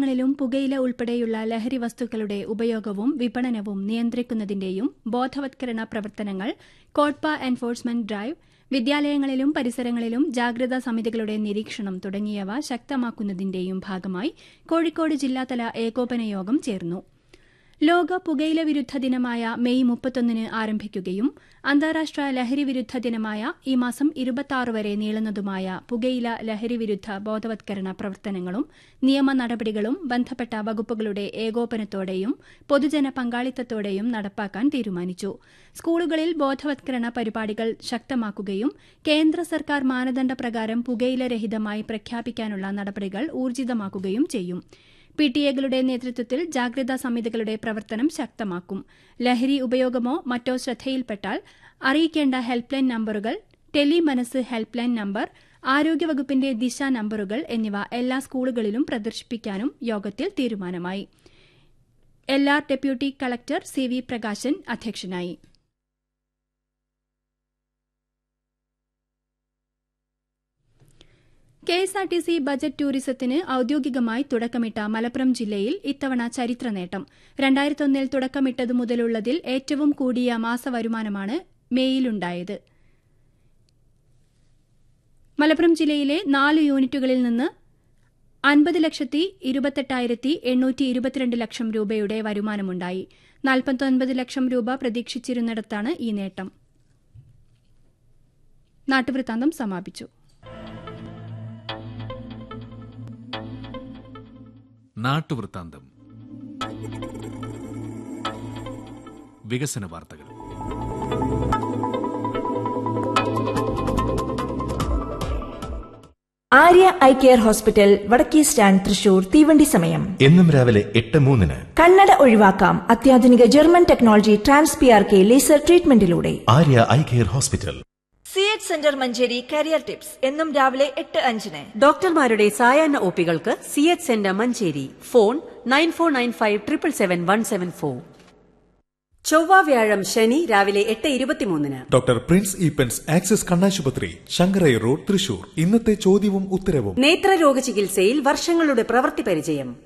വിദ്യാലയങ്ങളിലും പുകയില ഉൾപ്പെടെയുള്ള ലഹരി വസ്തുക്കളുടെ ഉപയോഗവും വിപണനവും നിയന്ത്രിക്കുന്നതിന്റെയും ബോധവത്കരണ പ്രവർത്തനങ്ങൾ കോട്ട്പ എൻഫോഴ്സ്മെന്റ് ഡ്രൈവ് വിദ്യാലയങ്ങളിലും പരിസരങ്ങളിലും ജാഗ്രതാ സമിതികളുടെ നിരീക്ഷണം തുടങ്ങിയവ ശക്തമാക്കുന്നതിന്റെയും ഭാഗമായി കോഴിക്കോട് ജില്ലാതല ഏകോപന യോഗം ചേർന്നു ലോക പുകയില വിരുദ്ധ ദിനമായ മെയ് മുപ്പത്തൊന്നിന് ആരംഭിക്കുകയും അന്താരാഷ്ട്ര ലഹരി വിരുദ്ധ ദിനമായ ഈ മാസം ഇരുപത്തിയാറ് വരെ നീളുന്നതുമായ പുകയില ലഹരി വിരുദ്ധ ബോധവത്കരണ പ്രവർത്തനങ്ങളും നിയമ നടപടികളും ബന്ധപ്പെട്ട വകുപ്പുകളുടെ ഏകോപനത്തോടെയും പൊതുജന പങ്കാളിത്തത്തോടെയും നടപ്പാക്കാൻ തീരുമാനിച്ചു സ്കൂളുകളിൽ ബോധവത്കരണ പരിപാടികൾ ശക്തമാക്കുകയും കേന്ദ്ര സർക്കാർ മാനദണ്ഡപ്രകാരം പുകയില രഹിതമായി പ്രഖ്യാപിക്കാനുള്ള നടപടികൾ ഊർജിതമാക്കുകയും ചെയ്യും പിടിഎകളുടെ നേതൃത്വത്തിൽ ജാഗ്രതാ സമിതികളുടെ പ്രവർത്തനം ശക്തമാക്കും ലഹരി ഉപയോഗമോ മറ്റോ ശ്രദ്ധയിൽപ്പെട്ടാൽ അറിയിക്കേണ്ട ഹെൽപ്പ് ലൈൻ നമ്പറുകൾ tele Manas help line number ആരോഗ്യവകുപ്പിന്റെ ദിശ നമ്പറുകൾ എന്നിവ എല്ലാ സ്കൂളുകളിലും പ്രദർശിപ്പിക്കാനും യോഗത്തിൽ തീരുമാനമായി L R deputy collector C V Prakashan അധ്യക്ഷനായി K S R T C budget ടൂറിസത്തിന് ഔദ്യോഗികമായി തുടക്കമിട്ട മലപ്പുറം ജില്ലയിൽ ഇത്തവണ ചരിത്ര നേട്ടം രണ്ടായിരത്തൊന്നിൽ തുടക്കമിട്ടതു മുതലുള്ളതിൽ ഏറ്റവും കൂടിയ മാസവരുമാനമാണ് മേയിലുണ്ടായത് മലപ്പുറം ജില്ലയിലെ നാല് യൂണിറ്റുകളിൽ നിന്ന് അൻപത് ലക്ഷത്തി ഇരുപത്തെട്ടായിരത്തി എണ്ണൂറ്റി ഇരുപത്തിരണ്ട് ലക്ഷം രൂപയുടെ വരുമാനമുണ്ടായി നാൽപ്പത്തൊൻപത് ലക്ഷം രൂപ പ്രതീക്ഷിച്ചിരുന്നിടത്താണ് ഈ നേട്ടം നാട്ടുവൃത്താന്തം സമാപിച്ചു നാട്ടുവൃത്താന്തം വികസന വാർത്തകൾ ആര്യ ഐ കെയർ ഹോസ്പിറ്റൽ വടക്കേ സ്റ്റാൻഡ് തൃശൂർ തീവണ്ടി സമയം എന്നും രാവിലെ എട്ട് മൂന്നിന് കണ്ണട ഒഴിവാക്കാം അത്യാധുനിക German technology trans P R K laser ട്രീറ്റ്മെന്റിലൂടെ Arya eye care hospital C H centre Manjeri career tips എന്നും രാവിലെ എട്ട് അഞ്ചിന് ഡോക്ടർമാരുടെ സായാഹ്ന ഒപികൾക്ക് C H centre Manjeri phone nine four nine five triple seven one seven four ചൊവ്വ വ്യാഴം ശനി രാവിലെ എട്ട് ഇരുപത്തിമൂന്നിന് ഡോക്ടർ പ്രിൻസ് ഈപ്പൻസ് ആക്സിസ് കണ്ണാശുപത്രി ശങ്കരൈ റോഡ് തൃശൂർ ഇന്നത്തെ ചോദ്യവും ഉത്തരവും നേത്രരോഗ ചികിത്സയിൽ വർഷങ്ങളുടെ പ്രവൃത്തി പരിചയം